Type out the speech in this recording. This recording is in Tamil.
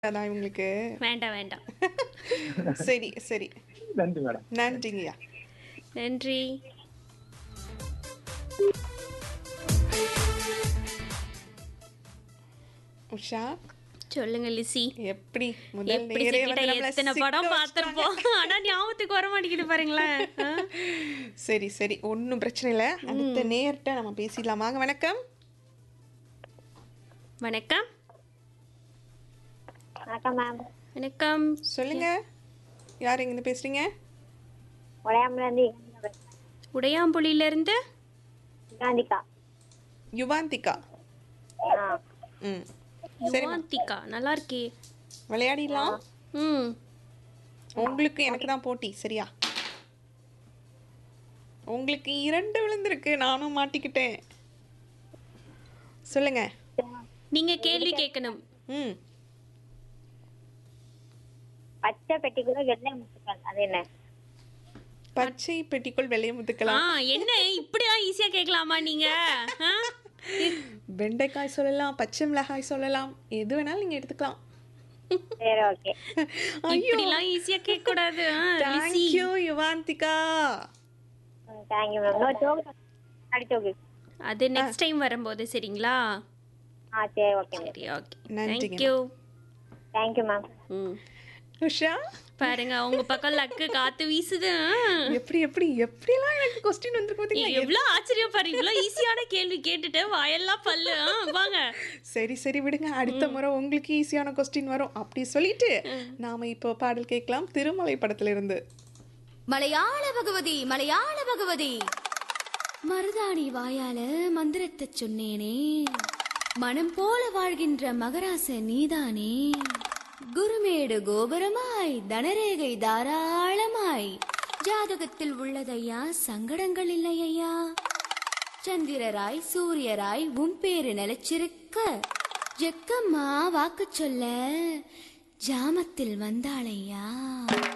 அதான் இவங்களுக்கு வேண்டாம் வேண்டாம் சரி சரி நன்றி மேடம் நன்றிங்கய்யா நன்றி உஷா சொல்லுங்க லிசி எப்படி முதல் எப்படி நேரே சிக்கிட்ட வந்து நம்மள எத்தனை சிக்க படம் வச்சுட்டாங்க. பார்த்திருப்போம் ஆனா ஞாபகத்துக்கு வர மாட்டேங்குது பாருங்களேன் ஆ? சரி சரி ஒன்றும் பிரச்சனை இல்லை அடுத்த நேர்கிட்ட நம்ம பேசிடலாம் வாங்க வணக்கம் வணக்கம் வணக்கம் மேம் வணக்கம் சொல்லுங்க யார் எங்கேருந்து பேசுறீங்க உடையாமலேருந்து உடையாம்புலியில இருந்து காந்திகா யுவாந்திகா ஆ ம் சரி யுவாந்திகா நல்லா இருக்கே விளையாடிடலாம் ம் உங்களுக்கு எனக்கு தான் போட்டி சரியா உங்களுக்கு இரண்டு விழுந்திருக்கு நானும் மாட்டிக்கிட்டேன் சொல்லுங்க நீங்க கேள்வி கேட்கணும் ம் பச்சை பெட்டிக்குள்ள வெள்ளை முத்துக்கள் அது என்ன பச்சை பெட்டிக்குள் வெள்ளைய ஆ முத்துக்கலாம் என்ன இப்படிலாம் ஈஸியா கேட்கலாமா நீங்க ஆ? வெண்டைக்காய் சொல்லலாம் பச்சை மிளகாய் சொல்லலாம் எது வேணாலும் நீங்க எடுத்துக்கலாம் சரி ஓகே ஐயோ இப்படிலாம் ஈஸியா கேட்க கூடாது ஆ, லிசி. Thank you Yuvanthika thank you ma'am no joke அடிச்சோக்கு அது நெக்ஸ்ட் டைம் வரும்போது சரிங்களா ஆ சரி ஓகே மேம் சரி ஓகே நன்றிங்க. தேங்க்யூ தேங்க்யூ மேம் ம் உஷா பாருங்க உங்க பக்கம் லக்கு காத்து வீசுது ஆ. எப்படி எப்படி எப்படிலாம் எனக்கு கொஸ்டின் வந்திருக்கு பாத்தீங்களா எவ்வளவு ஆச்சரியம் பாரு இவ்வளவு ஈஸியான கேள்வி கேட்டுட்டு வாயெல்லாம் பல்லு ஆ, வாங்க சரி சரி விடுங்க அடுத்த முறை உங்களுக்கு ஈஸியான கொஸ்டின் வரும் அப்படி சொல்லிட்டு நாம இப்போ பாடல் கேட்கலாம் திருமலை படத்துல இருந்து மலையாள பகவதி மலையாள பகவதி மருதாணி வாயால மந்திரத்தை சொன்னேனே மனம் போல வாழ்கின்ற மகராச நீதானே குருமேடு கோபுரமாய் தனரேகை தாராளமாய் ஜாதகத்தில் உள்ளதையா சங்கடங்கள் இல்லையா சந்திரராய் சூரியராய் உன் பேரு நிலைச்சிருக்க ஜெக்கம்மா வாக்கு சொல்ல ஜாமத்தில் வந்தாளையா